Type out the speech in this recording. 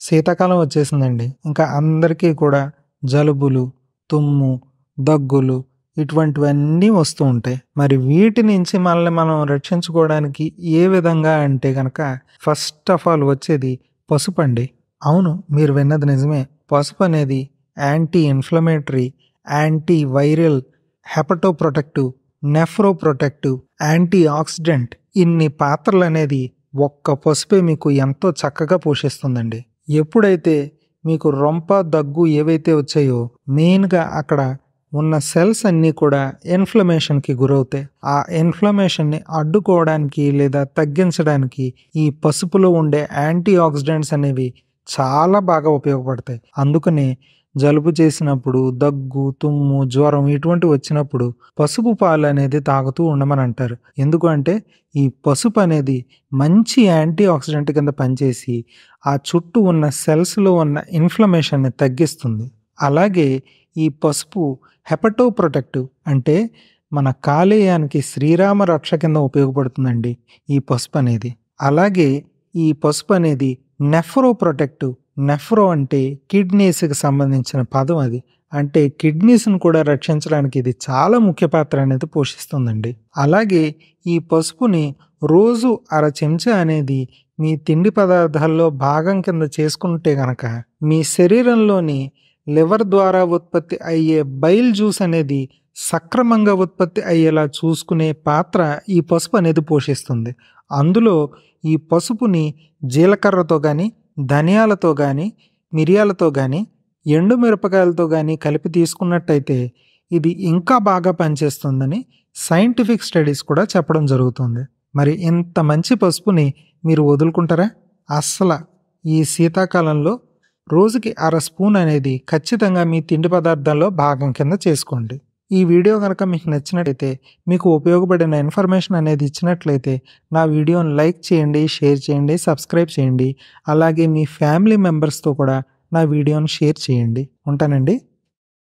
శీతాకాలం వచ్చేసిందండి ఇంకా అందరికీ కూడా జలుబులు తుమ్ము దగ్గులు ఇటువంటివన్నీ వస్తూ ఉంటాయి మరి వీటి నుంచి మనల్ని మనం రక్షించుకోవడానికి ఏ విధంగా అంటే కనుక ఫస్ట్ ఆఫ్ ఆల్ వచ్చేది పసుపు అండి అవును మీరు విన్నది నిజమే పసుపు అనేది anti inflammatory anti viral hepato protective nephro protective anti oxidant ఇన్ని పాత్రలు అనేది ఒక్క పసుపే మీకు ఎంతో చక్కగా పోషిస్తుందండి ఎప్పుడైతే మీకు రొంప దగ్గు ఏవైతే వచ్చాయో మెయిన్గా అక్కడ ఉన్న సెల్స్ అన్నీ కూడా ఇన్ఫ్లమేషన్కి గురవుతాయి ఆ ఇన్ఫ్లమేషన్ని అడ్డుకోవడానికి లేదా తగ్గించడానికి ఈ పసుపులో ఉండే యాంటీ ఆక్సిడెంట్స్ అనేవి చాలా బాగా ఉపయోగపడతాయి అందుకనే జలుబు చేసినప్పుడు దగ్గు తుమ్ము జ్వరం ఇటువంటి వచ్చినప్పుడు పసుపు పాలు అనేది తాగుతూ ఉండమని అంటారు ఎందుకు అంటే ఈ పసుపు అనేది మంచి యాంటీ ఆక్సిడెంట్ కింద పనిచేసి ఆ చుట్టూ ఉన్న సెల్స్లో ఉన్న ఇన్ఫ్లమేషన్ని తగ్గిస్తుంది అలాగే ఈ పసుపు హెపటో ప్రొటెక్టివ్ అంటే మన కాలేయానికి శ్రీరామ రక్ష కింద ఉపయోగపడుతుందండి ఈ పసుపు అనేది అలాగే ఈ పసుపు అనేది నెఫ్రో ప్రొటెక్టివ్ నెఫ్రో అంటే కిడ్నీస్కి సంబంధించిన పదం అది అంటే కిడ్నీస్ని కూడా రక్షించడానికి ఇది చాలా ముఖ్య పాత్ర అనేది పోషిస్తుందండి అలాగే ఈ పసుపుని రోజు అర చెంచా అనేది మీ తిండి పదార్థాల్లో భాగం కింద చేసుకుంటే గనక మీ శరీరంలోని లివర్ ద్వారా ఉత్పత్తి అయ్యే బైల్ జ్యూస్ అనేది సక్రమంగా ఉత్పత్తి అయ్యేలా చూసుకునే పాత్ర ఈ పసుపు అనేది పోషిస్తుంది అందులో ఈ పసుపుని జీలకర్రతో కానీ ధనియాలతో కానీ మిరియాలతో కానీ ఎండు మిరపకాయలతో కానీ కలిపి తీసుకున్నట్టయితే ఇది ఇంకా బాగా పనిచేస్తుందని సైంటిఫిక్ స్టడీస్ కూడా చెప్పడం జరుగుతుంది మరి ఇంత మంచి పసుపుని మీరు వదులుకుంటారా అస్సలు ఈ శీతాకాలంలో రోజుకి అర స్పూన్ అనేది ఖచ్చితంగా మీ తిండి పదార్థాల్లో భాగం కింద చేసుకోండి ఈ వీడియో కనుక మీకు నచ్చినట్లయితే మీకు ఉపయోగపడిన ఇన్ఫర్మేషన్ అనేది ఇచ్చినట్లయితే నా వీడియోని లైక్ చేయండి షేర్ చేయండి సబ్స్క్రైబ్ చేయండి అలాగే మీ ఫ్యామిలీ మెంబర్స్తో కూడా నా వీడియోని షేర్ చేయండి ఉంటానండి